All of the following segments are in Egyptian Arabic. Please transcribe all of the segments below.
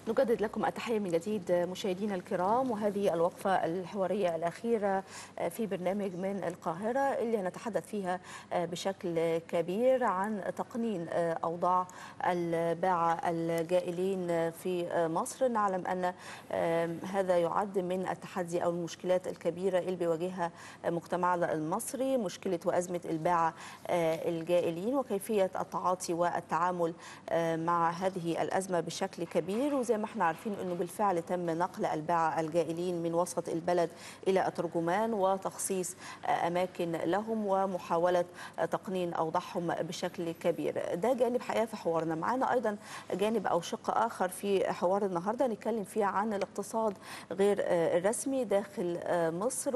نجدد لكم التحية من جديد مشاهدينا الكرام وهذه الوقفة الحوارية الأخيرة في برنامج من القاهرة اللي نتحدث فيها بشكل كبير عن تقنين أوضاع الباعة الجائلين في مصر نعلم أن هذا يعد من التحدي أو المشكلات الكبيرة اللي بيواجهها مجتمعنا المصري مشكلة وأزمة الباعة الجائلين وكيفية التعاطي والتعامل مع هذه الأزمة بشكل كبير وزي ما احنا عارفين انه بالفعل تم نقل الباعة الجائلين من وسط البلد الى الترجمان وتخصيص اماكن لهم ومحاولة تقنين اوضاعهم بشكل كبير ده جانب حقيقة في حوارنا معانا ايضا جانب او شق اخر في حوار النهاردة نتكلم فيه عن الاقتصاد غير الرسمي داخل مصر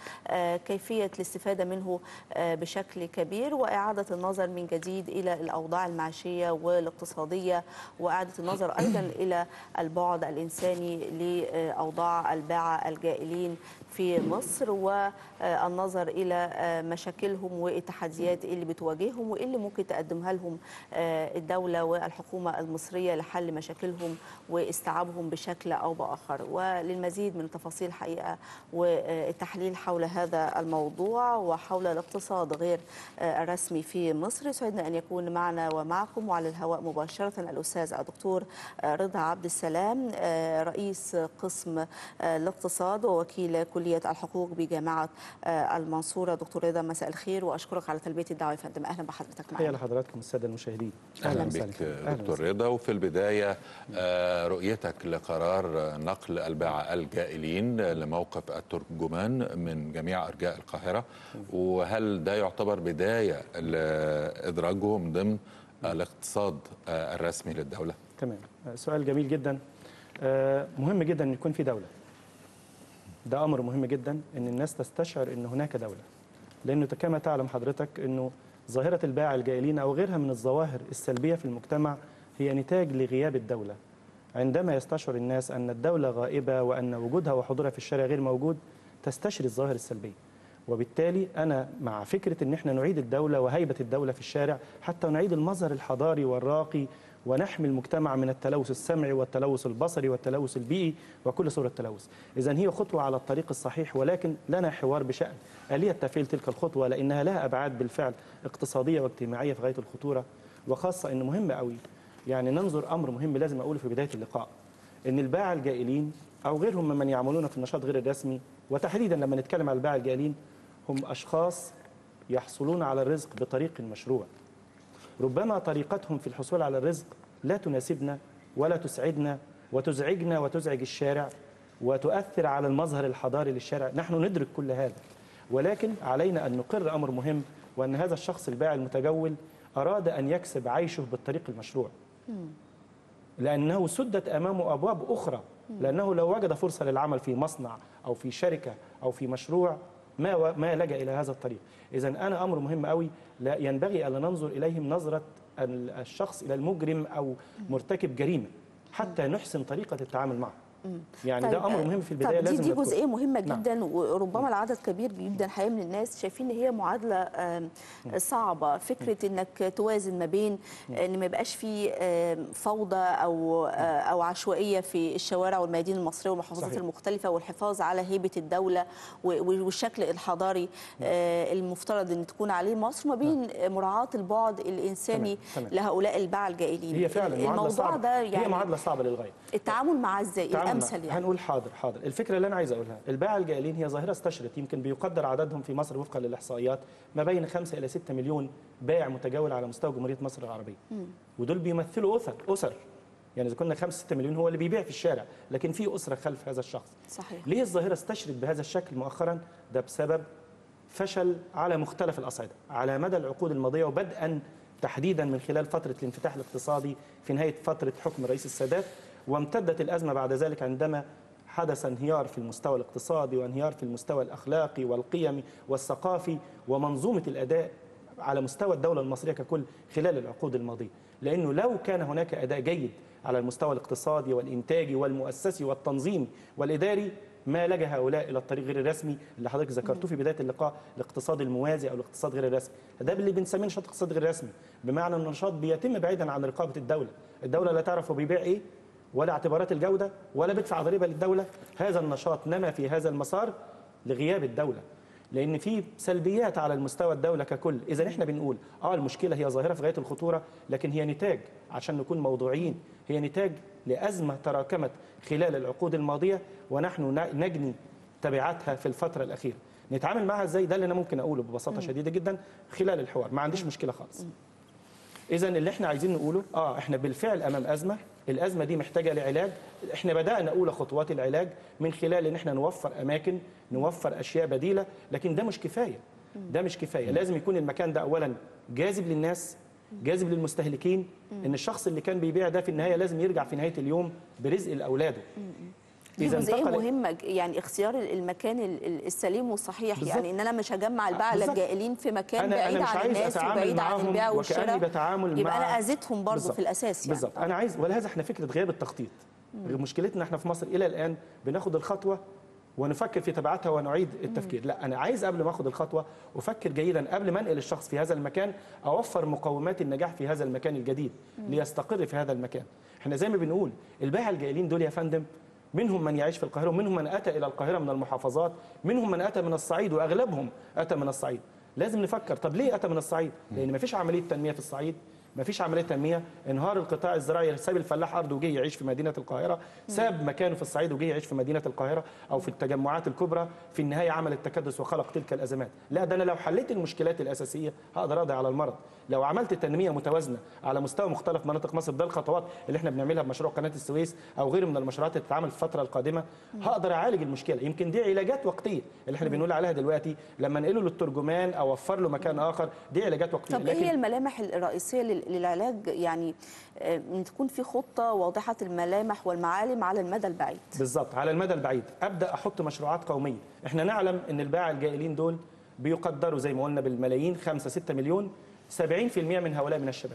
وكيفية الاستفادة منه بشكل كبير واعادة النظر من جديد الى الاوضاع المعيشية والاقتصادية واعادة النظر ايضا الى البعد الإنساني لأوضاع الباعة الجائلين في مصر والنظر إلى مشاكلهم والتحديات اللي بتواجههم واللي ممكن تقدمها لهم الدولة والحكومة المصرية لحل مشاكلهم واستيعابهم بشكل أو بآخر وللمزيد من التفاصيل الحقيقة والتحليل حول هذا الموضوع وحول الاقتصاد غير الرسمي في مصر يسعدنا أن يكون معنا ومعكم وعلى الهواء مباشرة الأستاذ الدكتور رضا عبد السلام رئيس قسم الاقتصاد ووكيل كلية الحقوق بجامعة المنصورة دكتور رضا مساء الخير وأشكرك على تلبية الدعوة يا فندم أهلا بحضرتك معنا تحية لحضراتكم السادة المشاهدين أهلا, أهلا بك دكتور رضا وفي البداية رؤيتك لقرار نقل الباعة الجائلين لموقف الترجمان من جميع أرجاء القاهرة وهل ده يعتبر بداية لإدراجهم ضمن الاقتصاد الرسمي للدولة؟ تمام سؤال جميل جدا مهم جدا ان يكون في دوله ده امر مهم جدا ان الناس تستشعر ان هناك دوله لانه كما تعلم حضرتك انه ظاهره الباعة الجائلين او غيرها من الظواهر السلبيه في المجتمع هي نتاج لغياب الدوله عندما يستشعر الناس ان الدوله غائبه وان وجودها وحضورها في الشارع غير موجود تستشري الظواهر السلبيه وبالتالي انا مع فكره ان احنا نعيد الدوله وهيبه الدوله في الشارع حتى نعيد المظهر الحضاري والراقي ونحمي المجتمع من التلوث السمعي والتلوث البصري والتلوث البيئي وكل صورة تلوث إذا هي خطوة على الطريق الصحيح ولكن لنا حوار بشأن آلية تفعيل تلك الخطوة لأنها لها أبعاد بالفعل اقتصادية واجتماعية في غاية الخطورة وخاصة أنه مهم قوي يعني ننظر أمر مهم لازم أقوله في بداية اللقاء أن الباعة الجائلين أو غيرهم ممن يعملون في النشاط غير الرسمي وتحديدا لما نتكلم على الباعة الجائلين هم أشخاص يحصلون على الرزق بطريق مشروع ربما طريقتهم في الحصول على الرزق لا تناسبنا ولا تسعدنا وتزعجنا وتزعج الشارع وتؤثر على المظهر الحضاري للشارع نحن ندرك كل هذا ولكن علينا أن نقر أمر مهم وأن هذا الشخص الباعي المتجول أراد أن يكسب عيشه بالطريق المشروع لأنه سدت أمامه أبواب أخرى لأنه لو وجد فرصة للعمل في مصنع أو في شركة أو في مشروع ما ما لجأ إلى هذا الطريق إذا أنا أمر مهم قوي لا ينبغي أن ننظر إليهم نظرة الشخص إلى المجرم أو مرتكب جريمة حتى نحسن طريقة التعامل معه يعني طيب ده امر مهم في البدايه طيب لازم دي, دي جزئيه مهمه جدا نعم. وربما العدد كبير جدا حقيقه من الناس شايفين ان هي معادله صعبه فكره انك توازن ما بين ان ما يبقاش في فوضى او او عشوائيه في الشوارع والميادين المصريه والمحافظات صحيح. المختلفه والحفاظ على هيبه الدوله والشكل الحضاري المفترض ان تكون عليه مصر ما بين مراعاه البعد الانساني تمام. تمام. لهؤلاء الباعة الجائلين هي فعلا الموضوع صعبة. ده يعني هي معادله صعبه للغايه التعامل معاه ازاي الامثل يعني هنقول حاضر حاضر الفكره اللي انا عايز اقولها الباعة الجائلين هي ظاهره استشرت يمكن بيقدر عددهم في مصر وفقا للاحصائيات ما بين 5 الى 6 مليون بائع متجول على مستوى جمهوريه مصر العربيه م. ودول بيمثلوا اسر اسر يعني اذا كنا 5 6 مليون هو اللي بيبيع في الشارع لكن في اسره خلف هذا الشخص صحيح ليه الظاهره استشرت بهذا الشكل مؤخرا ده بسبب فشل على مختلف الاصعده على مدى العقود الماضيه وبدءا تحديدا من خلال فتره الانفتاح الاقتصادي في نهايه فتره حكم الرئيس السادات وامتدت الازمه بعد ذلك عندما حدث انهيار في المستوى الاقتصادي وانهيار في المستوى الاخلاقي والقيمي والثقافي ومنظومه الاداء على مستوى الدوله المصريه ككل خلال العقود الماضيه لانه لو كان هناك اداء جيد على المستوى الاقتصادي والانتاجي والمؤسسي والتنظيمي والاداري ما لجا هؤلاء الى الطريق غير الرسمي اللي حضرتك ذكرته في بدايه اللقاء الاقتصاد الموازي او الاقتصاد غير الرسمي ده اللي بنسميه نشاط اقتصاد غير رسمي بمعنى ان النشاط بيتم بعيدا عن رقابه الدوله الدوله لا تعرف هو بيبيع ايه ولا اعتبارات الجوده ولا بيدفع ضريبه للدوله هذا النشاط نما في هذا المسار لغياب الدوله لان في سلبيات على المستوى الدوله ككل اذا احنا بنقول اه المشكله هي ظاهره في غايه الخطوره لكن هي نتاج عشان نكون موضوعيين هي نتاج لازمه تراكمت خلال العقود الماضيه ونحن ن- نجني تبعاتها في الفتره الاخيره نتعامل معها ازاي ده اللي انا ممكن اقوله ببساطه شديده جدا خلال الحوار ما عنديش مشكله خالص اذا اللي احنا عايزين نقوله اه احنا بالفعل امام ازمه الازمه دي محتاجه لعلاج احنا بدانا اولى خطوات العلاج من خلال ان احنا نوفر اماكن نوفر اشياء بديله لكن ده مش كفايه ده مش كفايه لازم يكون المكان ده اولا جاذب للناس جاذب للمستهلكين ان الشخص اللي كان بيبيع ده في النهايه لازم يرجع في نهايه اليوم برزق لاولاده دي إذا جزئيه انتقل- مهمه ج- يعني اختيار المكان ال- ال- السليم والصحيح بالظبط. يعني ان انا مش هجمع الباعه بالظبط. الجائلين في مكان أنا- بعيد أنا مش عن عايز الناس أتعامل وبعيد عن معاهم البيع وكأني والشراء بتعامل يبقى مع- انا اذيتهم برضه بالظبط. في الاساس يعني بالظبط انا عايز ولهذا احنا فكره غياب التخطيط مشكلتنا احنا في مصر الى الان بناخد الخطوه ونفكر في تبعاتها ونعيد التفكير لا انا عايز قبل ما اخد الخطوه افكر جيدا قبل ما انقل الشخص في هذا المكان اوفر مقومات النجاح في هذا المكان الجديد ليستقر في هذا المكان احنا زي ما بنقول الباعة الجائلين دول يا فندم منهم من يعيش في القاهره ومنهم من اتى الى القاهره من المحافظات منهم من اتى من الصعيد واغلبهم اتى من الصعيد لازم نفكر طب ليه اتى من الصعيد لان ما فيش عمليه تنميه في الصعيد ما فيش عمليه تنميه انهار القطاع الزراعي ساب الفلاح ارضه وجه يعيش في مدينه القاهره ساب مكانه في الصعيد وجه يعيش في مدينه القاهره او في التجمعات الكبرى في النهايه عمل التكدس وخلق تلك الازمات لا ده انا لو حليت المشكلات الاساسيه هقدر اقضي على المرض لو عملت تنميه متوازنه على مستوى مختلف مناطق مصر ده الخطوات اللي احنا بنعملها بمشروع قناه السويس او غيره من المشروعات اللي تتعمل في الفتره القادمه هقدر اعالج المشكله يمكن دي علاجات وقتيه اللي احنا بنقول عليها دلوقتي لما انقله للترجمان او اوفر له مكان اخر دي علاجات وقتيه طب ايه هي الملامح الرئيسيه لل- للعلاج يعني آه، ان تكون في خطه واضحه الملامح والمعالم على المدى البعيد بالظبط على المدى البعيد ابدا احط مشروعات قوميه احنا نعلم ان الباعة الجائلين دول بيقدروا زي ما قلنا بالملايين 5 6 مليون 70% من هؤلاء من الشباب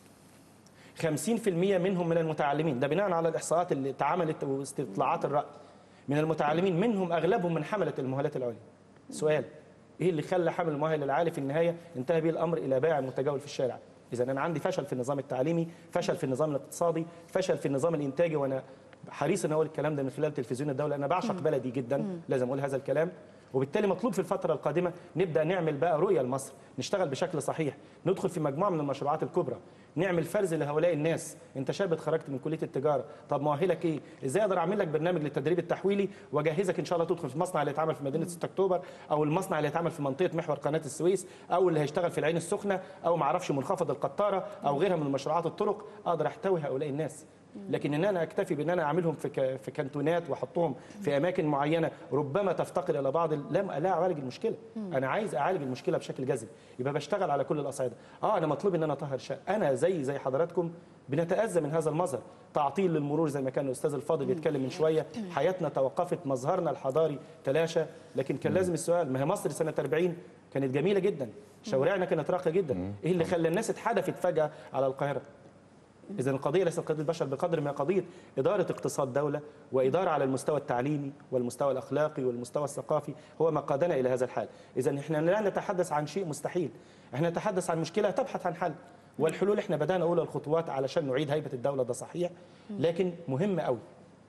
50% منهم من المتعلمين ده بناء على الاحصاءات اللي اتعملت واستطلاعات الراي من المتعلمين منهم اغلبهم من حمله المؤهلات العليا سؤال ايه اللي خلى حمل المؤهل العالي في النهايه انتهى به الامر الى بائع متجول في الشارع اذا انا عندي فشل في النظام التعليمي فشل في النظام الاقتصادي فشل في النظام الانتاجي وانا حريص ان اقول الكلام ده من خلال تلفزيون الدوله انا بعشق بلدي جدا لازم اقول هذا الكلام وبالتالي مطلوب في الفتره القادمه نبدا نعمل بقى رؤيه لمصر نشتغل بشكل صحيح ندخل في مجموعه من المشروعات الكبرى نعمل فرز لهؤلاء الناس انت شاب اتخرجت من كليه التجاره طب مؤهلك ايه ازاي اقدر اعمل لك برنامج للتدريب التحويلي واجهزك ان شاء الله تدخل في المصنع اللي هيتعمل في مدينه 6 اكتوبر او المصنع اللي هيتعمل في منطقه محور قناه السويس او اللي هيشتغل في العين السخنه او ما اعرفش منخفض القطاره او غيرها من مشروعات الطرق اقدر احتوي هؤلاء الناس لكن ان انا اكتفي بان انا اعملهم في ك- في كانتونات واحطهم في اماكن معينه ربما تفتقر الى بعض ال- لا لا اعالج المشكله انا عايز اعالج المشكله بشكل جذري يبقى بشتغل على كل الاصعده اه انا مطلوب ان انا اطهر شقه انا زي زي حضراتكم بنتاذى من هذا المظهر تعطيل للمرور زي ما كان الاستاذ الفاضل بيتكلم من شويه حياتنا توقفت مظهرنا الحضاري تلاشى لكن كان لازم السؤال ما هي مصر سنه 40 كانت جميله جدا شوارعنا كانت راقيه جدا ايه اللي خلى الناس اتحدفت فجاه على القاهره إذا القضية ليست قضية بشر بقدر ما قضية إدارة اقتصاد دولة وإدارة على المستوى التعليمي والمستوى الأخلاقي والمستوى الثقافي هو ما قادنا إلى هذا الحال إذا إحنا لا نتحدث عن شيء مستحيل إحنا نتحدث عن مشكلة تبحث عن حل والحلول إحنا بدأنا أولى الخطوات علشان نعيد هيبة الدولة ده صحيح لكن مهم قوي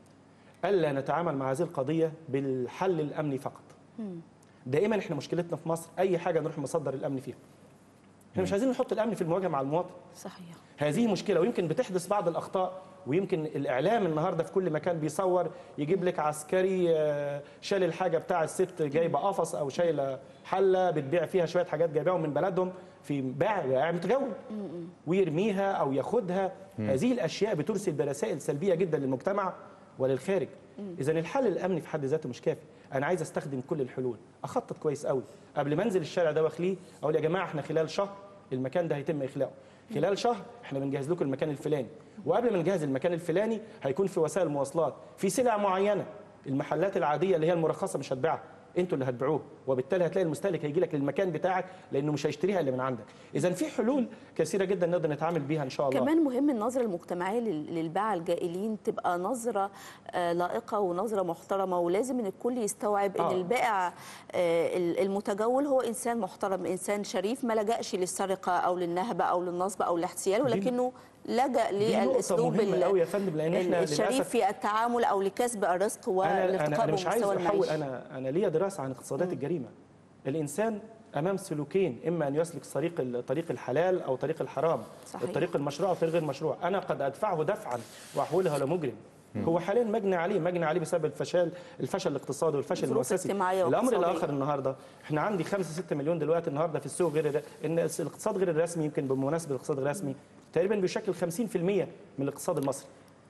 ألا نتعامل مع هذه القضية بالحل الأمني فقط دائما إحنا مشكلتنا في مصر أي حاجة نروح مصدر الأمن فيها احنا مش عايزين نحط الأمن في المواجهة مع المواطن صحيح هذه مشكلة ويمكن بتحدث بعض الأخطاء ويمكن الإعلام النهاردة في كل مكان بيصور يجيب لك عسكري آه، شال الحاجة بتاع الست جايبة قفص أو شايلة حلة بتبيع فيها شوية حاجات جايباهم من بلدهم في باع باع متجول ويرميها أو ياخدها هذه الأشياء بترسل برسائل سلبية جدا للمجتمع وللخارج إذا الحل الأمني في حد ذاته مش كافي أنا عايز أستخدم كل الحلول أخطط كويس قوي قبل ما أنزل الشارع ده وأخليه أقول يا جماعة إحنا خلال شهر المكان ده هيتم إخلاؤه خلال شهر احنا بنجهز لكم المكان الفلاني وقبل ما نجهز المكان الفلاني هيكون في وسائل مواصلات في سلع معينه المحلات العاديه اللي هي المرخصه مش هتبيعها انتوا اللي هتبيعوه وبالتالي هتلاقي المستهلك هيجي لك للمكان بتاعك لانه مش هيشتريها اللي من عندك اذا في حلول كثيره جدا نقدر نتعامل بيها ان شاء الله كمان مهم النظرة المجتمعية لل- للباعة الجائلين تبقى نظرة آه، لائقة ونظرة محترمة ولازم ان الكل يستوعب ان آه. البائع آه، ال- المتجول هو انسان محترم انسان شريف ما لجأش للسرقة او للنهبة او للنصب او الاحتيال ولكنه لجأ دي نقطة للاسلوب مهمة ال- قوي يا فندم لان احنا الشريف للاسف في التعامل او لكسب الرزق انا انا والارتقاء انا مش عايز بمستوى احول المعيشي انا انا ليا دراسه عن اقتصادات الجريمه الانسان امام سلوكين اما ان يسلك طريق طريق الحلال او طريق الحرام صحيح. الطريق المشروع او الطريق غير المشروع انا قد ادفعه دفعا واحوله لمجرم هو حاليا مجني عليه مجني عليه بسبب الفشل الفشل الاقتصادي والفشل ظروف المؤسسي اجتماعية الامر واقتصادية. الاخر النهارده احنا عندي 5 6 مليون دلوقتي النهارده في السوق غير الر- ان الاقتصاد غير الرسمي يمكن بمناسبه الاقتصاد غير الرسمي تقريبا بيشكل 50% من الاقتصاد المصري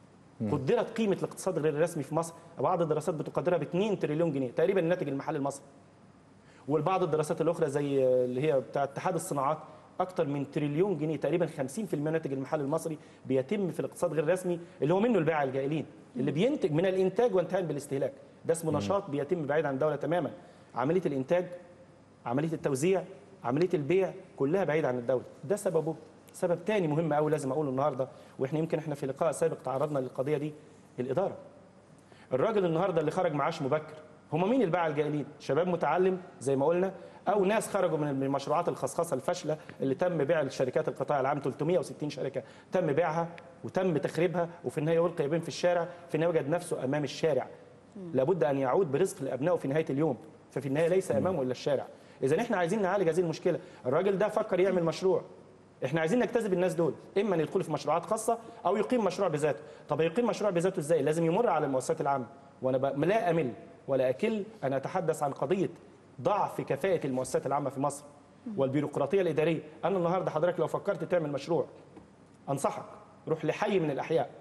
قدرت قيمه الاقتصاد غير الرسمي في مصر بعض الدراسات بتقدرها ب 2 تريليون جنيه تقريبا الناتج المحلي المصري والبعض الدراسات الاخرى زي اللي هي بتاع اتحاد الصناعات اكتر من تريليون جنيه تقريبا 50% من الناتج المحلي المصري بيتم في الاقتصاد غير الرسمي اللي هو منه البيع الجائلين اللي بينتج من الانتاج وانتهاء بالاستهلاك ده اسمه نشاط بيتم بعيد عن الدوله تماما عمليه الانتاج عمليه التوزيع عمليه البيع كلها بعيد عن الدوله ده سببه سبب تاني مهم قوي لازم اقوله النهارده واحنا يمكن احنا في لقاء سابق تعرضنا للقضيه دي الاداره الراجل النهارده اللي خرج معاش مبكر هم مين الباعة الجائلين شباب متعلم زي ما قلنا او ناس خرجوا من من المشروعات الخصخصه الفاشله اللي تم بيع الشركات القطاع العام 360 شركه تم بيعها وتم تخريبها وفي النهايه يلقي بين في الشارع في النهايه وجد نفسه امام الشارع لابد ان يعود برزق لابنائه في نهايه اليوم ففي النهايه ليس امامه الا الشارع اذا احنا عايزين نعالج هذه المشكله الراجل ده فكر يعمل مشروع احنا عايزين نجتذب الناس دول اما ان يدخلوا في مشروعات خاصه او يقيم مشروع بذاته طب يقيم مشروع بذاته ازاي لازم يمر على المؤسسات العامه وانا ب- لا امل ولا اكل ان اتحدث عن قضيه ضعف كفاءه المؤسسات العامه في مصر والبيروقراطيه الاداريه انا النهارده حضرتك لو فكرت تعمل مشروع انصحك روح لحي من الاحياء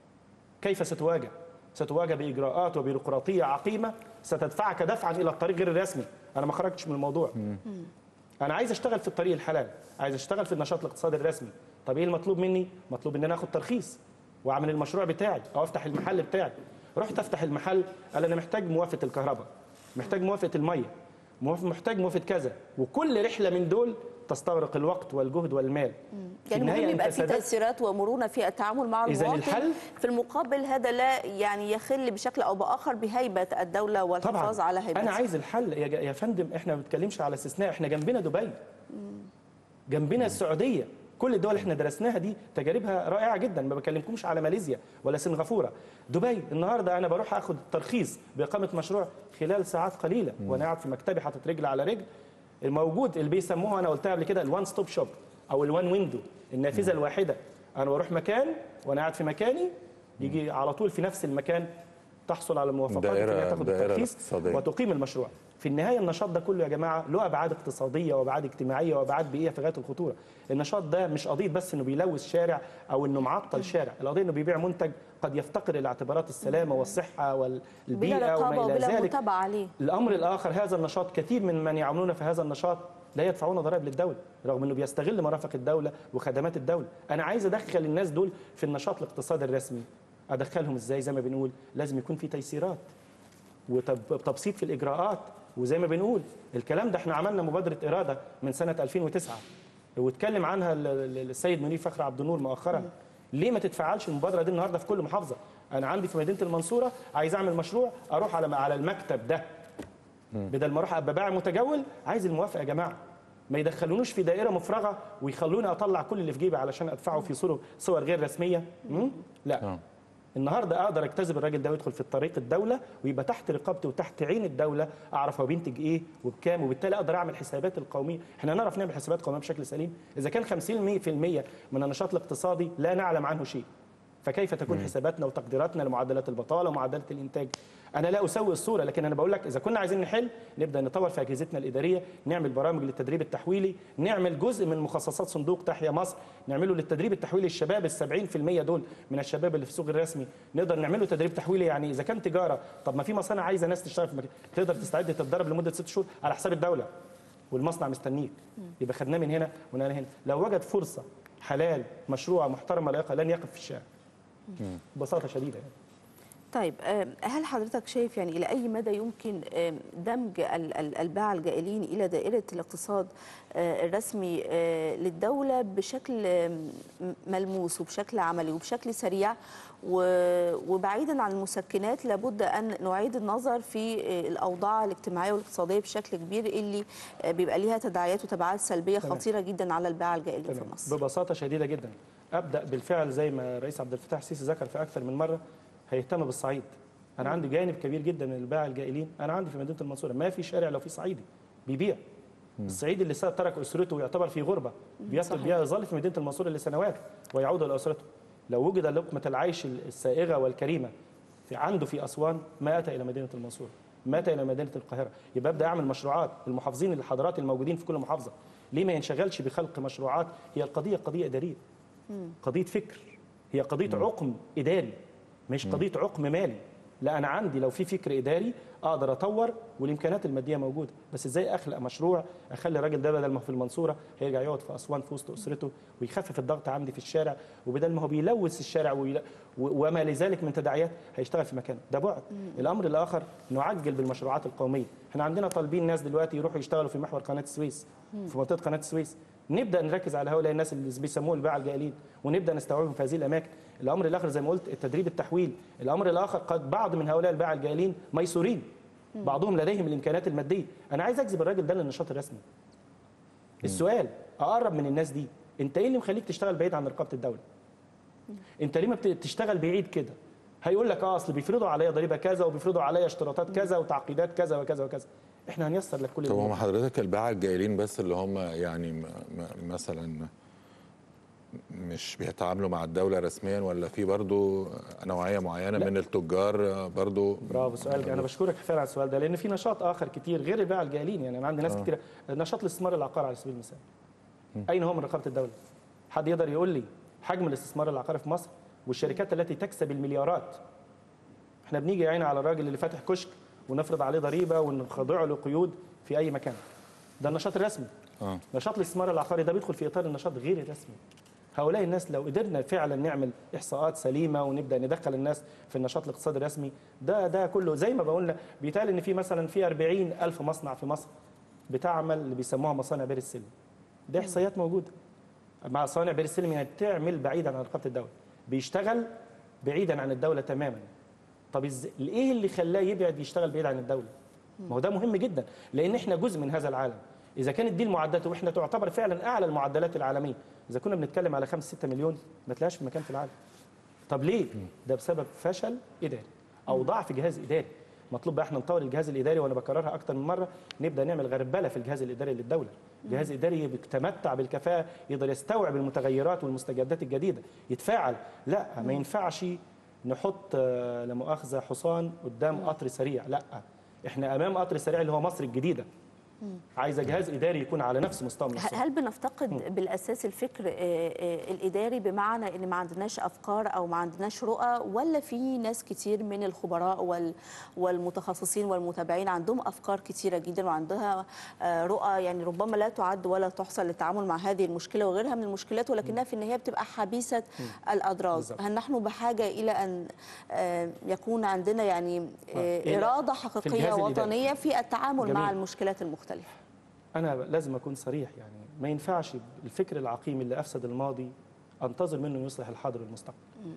كيف ستواجه؟ ستواجه باجراءات وبيروقراطيه عقيمه ستدفعك دفعا الى الطريق غير الرسمي، انا ما خرجتش من الموضوع. انا عايز اشتغل في الطريق الحلال، عايز اشتغل في النشاط الاقتصادي الرسمي، طب ايه المطلوب مني؟ مطلوب ان انا اخد ترخيص واعمل المشروع بتاعي او افتح المحل بتاعي. رحت افتح المحل قال انا محتاج موافقه الكهرباء، محتاج موافقه الميه، موافق- محتاج موافقه كذا، وكل رحله من دول تستغرق الوقت والجهد والمال. في يعني النهاية مهم أنت يبقى في سددت تيسيرات ومرونه في التعامل مع إذن المواطن الحل؟ في المقابل هذا لا يعني يخل بشكل او باخر بهيبه الدوله والحفاظ على هيبتها انا عايز الحل يا, ج- يا فندم احنا ما بنتكلمش على استثناء احنا جنبنا دبي جنبنا السعوديه كل الدول اللي احنا درسناها دي تجاربها رائعه جدا ما بكلمكمش على ماليزيا ولا سنغافوره دبي النهارده انا بروح اخد ترخيص باقامه مشروع خلال ساعات قليله وانا قاعد في مكتبي حاطط رجل على رجل الموجود اللي بيسموها انا قلتها قبل كده الوان ستوب شوب او الوان ويندو النافذه الواحده انا بروح مكان وانا قاعد في مكاني يجي على طول في نفس المكان تحصل على الموافقات دائرة- في إنها تاخد دائرة الترخيص اقتصادية. وتقيم المشروع في النهايه النشاط ده كله يا جماعه له ابعاد اقتصاديه وابعاد اجتماعيه وابعاد بيئيه في غايه الخطوره النشاط ده مش قضيه بس انه بيلوث شارع او انه معطل شارع القضيه انه بيبيع منتج قد يفتقر الى اعتبارات السلامه والصحه بلا والبيئه رقابه وما الى وبلا ذلك متابعه عليه الامر الاخر هذا النشاط كثير من من يعملون في هذا النشاط لا يدفعون ضرائب للدوله رغم انه بيستغل مرافق الدوله وخدمات الدوله انا عايز ادخل الناس دول في النشاط الاقتصادي الرسمي ادخلهم ازاي زي ما بنقول لازم يكون في تيسيرات وتبسيط في الاجراءات وزي ما بنقول الكلام ده احنا عملنا مبادره اراده من سنه 2009 واتكلم عنها ال- ال- السيد منير فخر عبد النور مؤخرا ليه ما تتفعلش المبادره دي النهارده في كل محافظه انا عندي في مدينه المنصوره عايز اعمل مشروع اروح على على المكتب ده بدل ما اروح ابقى بايع متجول عايز الموافقه يا جماعه ما يدخلونوش في دائره مفرغه ويخلوني اطلع كل اللي في جيبي علشان ادفعه في صور صور غير رسميه مم؟ لا آه. النهارده اقدر اجتذب الراجل ده ويدخل في الطريق الدوله ويبقى تحت رقابتي وتحت عين الدوله اعرف هو بينتج ايه وبكام وبالتالي اقدر اعمل حسابات القوميه احنا نعرف نعمل حسابات قوميه بشكل سليم اذا كان 50% من النشاط الاقتصادي لا نعلم عنه شيء فكيف تكون حساباتنا وتقديراتنا لمعدلات البطاله ومعدلات الانتاج انا لا اسوي الصوره لكن انا بقول لك اذا كنا عايزين نحل نبدا نطور في اجهزتنا الاداريه نعمل برامج للتدريب التحويلي نعمل جزء من مخصصات صندوق تحيا مصر نعمله للتدريب التحويلي الشباب ال 70% دول من الشباب اللي في السوق الرسمي نقدر نعمله تدريب تحويلي يعني اذا كان تجاره طب ما في مصانع عايزه ناس تشتغل في مكان تقدر تستعد تتدرب لمده ست شهور على حساب الدوله والمصنع مستنيك يبقى خدناه من هنا ونقلنا هنا لو وجد فرصه حلال مشروع محترم لائقه لن يقف في الشارع ببساطه شديده يعني. طيب آم، هل حضرتك شايف يعني الى اي مدى يمكن آم، دمج ال- ال- الباعة الجائلين الى دائره الاقتصاد آه، الرسمي آه، للدوله بشكل آم، ملموس وبشكل عملي وبشكل سريع و- وبعيدا عن المسكنات لابد ان نعيد النظر في آه، الاوضاع الاجتماعيه والاقتصاديه بشكل كبير اللي آه، بيبقى ليها تداعيات وتبعات سلبيه تمام. خطيره جدا على الباعة الجائلين في تمام مصر ببساطه شديده جدا ابدا بالفعل زي ما الرئيس عبد الفتاح السيسي ذكر في اكثر من مره هيهتم بالصعيد انا عندي جانب كبير جدا من الباعة الجائلين انا عندي في مدينه المنصوره ما في شارع لو في صعيدي بيبيع الصعيدي اللي ترك اسرته ويعتبر في غربه بيفضل صحيح. بيظل في مدينه المنصوره لسنوات ويعود لاسرته لو وجد لقمه العيش السائغه والكريمه في عنده في اسوان ما اتى الى مدينه المنصوره ما اتى الى مدينه القاهره يبقى ابدا اعمل مشروعات المحافظين الحضارات الموجودين في كل محافظه ليه ما ينشغلش بخلق مشروعات هي القضيه قضيه اداريه قضيه فكر هي قضيه عقم اداري مش قضيه عقم مالي لا انا عندي لو في فكر اداري اقدر اطور والامكانيات الماديه موجوده بس ازاي اخلق مشروع اخلي الراجل ده بدل ما هو في المنصوره هيرجع يقعد في اسوان في وسط اسرته ويخفف الضغط عندي في الشارع وبدل ما هو بيلوث الشارع ويلا و- وما لذلك من تداعيات هيشتغل في مكانه ده بعد الامر الاخر نعجل بالمشروعات القوميه احنا عندنا طالبين ناس دلوقتي يروحوا يشتغلوا في محور قناه السويس في منطقه قناه السويس نبدا نركز على هؤلاء الناس اللي بيسموهم الباعة الجائلين ونبدا نستوعبهم في هذه الاماكن الامر الاخر زي ما قلت التدريب التحويل الامر الاخر قد بعض من هؤلاء الباعة الجائلين ميسورين بعضهم لديهم الامكانيات الماديه انا عايز اجذب الراجل ده للنشاط الرسمي السؤال اقرب من الناس دي انت ايه اللي مخليك تشتغل بعيد عن رقابه الدوله انت ليه ما بت- بتشتغل بعيد كده هيقول لك اه اصل بيفرضوا عليا ضريبه كذا وبيفرضوا عليا اشتراطات كذا وتعقيدات كذا وكذا وكذا احنا هنيسر لك كل طب هم الأمور. حضرتك الباعة الجائلين بس اللي هم يعني م- م- مثلا مش بيتعاملوا مع الدولة رسميا ولا في برضو نوعية معينة لا. من التجار برضو برافو سؤال انا بشكرك فعلا على السؤال ده لان في نشاط اخر كتير غير البيع الجائلين يعني انا عندي ناس كتير نشاط الاستثمار العقاري على سبيل المثال اين هو من رقابه الدوله حد يقدر يقول لي حجم الاستثمار العقاري في مصر والشركات التي تكسب المليارات احنا بنيجي عينا على الراجل اللي فاتح كشك ونفرض عليه ضريبه ونخضعه له قيود في اي مكان ده النشاط الرسمي اه نشاط الاستثمار العقاري ده بيدخل في اطار النشاط غير الرسمي هؤلاء الناس لو قدرنا فعلا نعمل احصاءات سليمه ونبدا ندخل الناس في النشاط الاقتصادي الرسمي ده ده كله زي ما بقولنا بيتقال ان في مثلا في 40 الف مصنع في مصر بتعمل اللي بيسموها مصانع بير السلم دي احصائيات موجوده مع صانع بير السلم يعني بتعمل بعيدا عن رقابه الدوله بيشتغل بعيدا عن الدوله تماما طب إز... ايه اللي خلاه يبعد يشتغل بعيد عن الدوله ما هو ده مهم جدا لان احنا جزء من هذا العالم اذا كانت دي المعدات واحنا تعتبر فعلا اعلى المعدلات العالميه اذا كنا بنتكلم على 5 6 مليون ما تلاقيش في مكان في العالم طب ليه ده بسبب فشل اداري او ضعف جهاز اداري مطلوب بقى احنا نطور الجهاز الاداري وانا بكررها اكتر من مره نبدا نعمل غربله في الجهاز الاداري للدوله جهاز اداري بيتمتع بالكفاءه يقدر يستوعب المتغيرات والمستجدات الجديده يتفاعل لا ما ينفعش نحط آه، لا مؤاخذه حصان قدام قطر سريع لا احنا امام قطر سريع اللي هو مصر الجديده عايزه جهاز اداري يكون على نفس مستوى من هل السرعه هل بنفتقد بالاساس الفكر آه، آه، الاداري بمعنى ان ما عندناش افكار او ما عندناش رؤى ولا في ناس كتير من الخبراء وال- والمتخصصين والمتابعين عندهم افكار كتيره جدا وعندها آه، رؤى يعني ربما لا تعد ولا تحصى للتعامل مع هذه المشكله وغيرها من المشكلات ولكنها في النهايه بتبقى حبيسه الاضراز بالظبط. هل نحن بحاجه الى ان آه، يكون عندنا يعني آه، إلى- اراده في حقيقيه الجهاز الإداري. وطنيه في التعامل مع جميل. المشكلات المختلفه انا لازم اكون صريح يعني ما ينفعش الفكر العقيم اللي افسد الماضي انتظر منه إنه يصلح الحاضر والمستقبل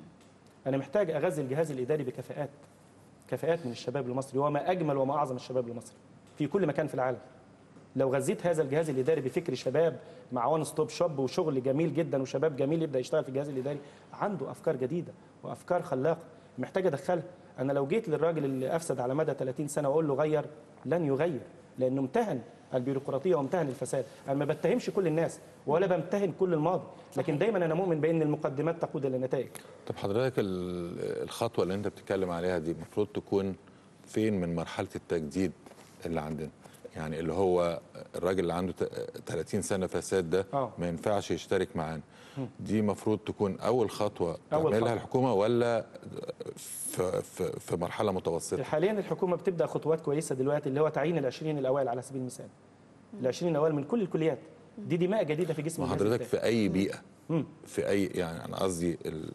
انا محتاج اغذي الجهاز الاداري بكفاءات كفاءات من الشباب المصري وما اجمل وما اعظم الشباب المصري في كل مكان في العالم لو غذيت هذا الجهاز الاداري بفكر شباب مع وان ستوب شوب وشغل جميل جدا وشباب جميل يبدا يشتغل في الجهاز الاداري عنده افكار جديده وافكار خلاقه محتاج ادخلها انا لو جيت للراجل اللي افسد على مدى 30 سنه واقول له غير لن يغير لانه امتهن البيروقراطيه وامتهن الفساد انا ما بتهمش كل الناس ولا بمتهن كل الماضي لكن دايما انا مؤمن بان المقدمات تقود الى النتائج طب حضرتك ال- الخطوة اللي انت بتتكلم عليها دي المفروض تكون فين من مرحلة التجديد اللي عندنا يعني اللي هو الراجل اللي عنده ت- 30 سنة فساد ده آه. ما ينفعش يشترك معانا دي المفروض تكون أول خطوة أول تعملها خطوة. الحكومة ولا في, في, في مرحلة متوسطة حاليا الحكومه بتبدا خطوات كويسه دلوقتي اللي هو تعيين ال 20 الاوائل على سبيل المثال ال 20 الاوائل من كل الكليات دي دماء جديده في جسم الجهاز وحضرتك الإداري. في أي بيئة مم. في أي يعني أنا قصدي ال-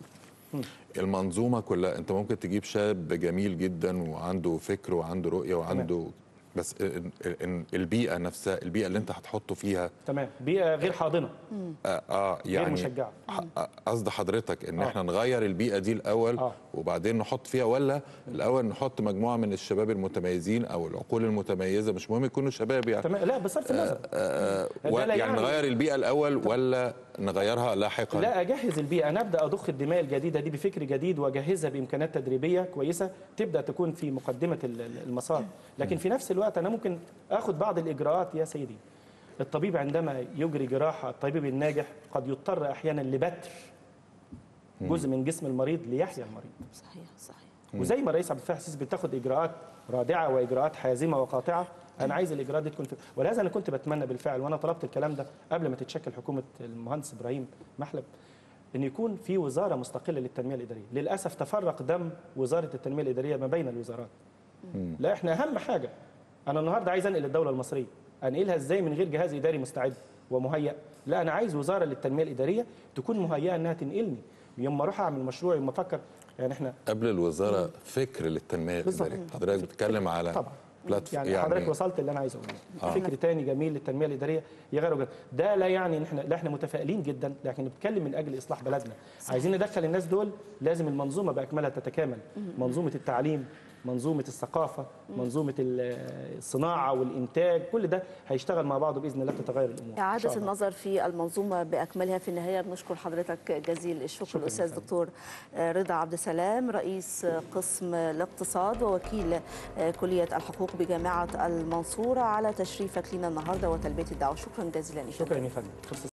المنظومة كلها أنت ممكن تجيب شاب جميل جدا وعنده فكر وعنده رؤية وعنده بس ال- ال- البيئة نفسها البيئة اللي أنت هتحطه فيها تمام بيئه غير حاضنه آه, آه يعني مشجعة. ح- آه، قصد حضرتك ان آه. احنا نغير البيئه دي الاول آه. وبعدين نحط فيها ولا الاول نحط مجموعه من الشباب المتميزين او العقول المتميزه مش مهم يكونوا شباب يعني تمام لا بصرف النظر آه ده و- لا يعني يعني- نغير البيئه الاول ولا نغيرها لاحقا لا اجهز البيئه انا ابدا اضخ الدماء الجديده دي بفكر جديد واجهزها بامكانات تدريبيه كويسه تبدا تكون في مقدمه ال- ال- المسار لكن في نفس الوقت انا ممكن اخد بعض الاجراءات يا سيدي الطبيب عندما يجري جراحه الطبيب الناجح قد يضطر احيانا لبتر جزء من جسم المريض ليحيا المريض صحيح صحيح وزي ما الرئيس عبد الفتاح السيسي بتاخد اجراءات رادعه واجراءات حازمه وقاطعه انا عايز الاجراءات دي تكون في ولهذا انا كنت بتمنى بالفعل وانا طلبت الكلام ده قبل ما تتشكل حكومه المهندس ابراهيم محلب ان يكون في وزاره مستقله للتنميه الاداريه للاسف تفرق دم وزاره التنميه الاداريه ما بين الوزارات لا احنا اهم حاجه انا النهارده عايز انقل الدوله المصريه انقلها ازاي من غير جهاز اداري مستعد ومهيأ لا انا عايز وزاره للتنميه الاداريه تكون مهيئه انها تنقلني يوم ما اروح اعمل مشروع يوم ما افكر يعني احنا قبل الوزاره فكر للتنميه بالظبط. الاداريه حضرتك بتتكلم على طبعا بلاتف- يعني, يعني حضرتك وصلت اللي انا عايز اقوله آه. فكر تاني جميل للتنميه الاداريه يغير وجهه ده لا يعني ان احنا لا احنا متفائلين جدا لكن بنتكلم من اجل اصلاح بلدنا عايزين ندخل الناس دول لازم المنظومه باكملها تتكامل منظومه التعليم منظومه الثقافه منظومه ال- الصناعه والانتاج كل ده هيشتغل مع بعضه باذن الله تتغير الامور إن إعادة شاء الله. النظر في المنظومة بأكملها في النهاية بنشكر حضرتك جزيل الشكر شكراً الأستاذ جزيلاً. دكتور رضا عبد السلام رئيس قسم الاقتصاد ووكيل كلية الحقوق بجامعة المنصورة على تشريفك لنا النهاردة وتلبية الدعوة شكرا جزيلا لك. شكرا يا فندم فرصة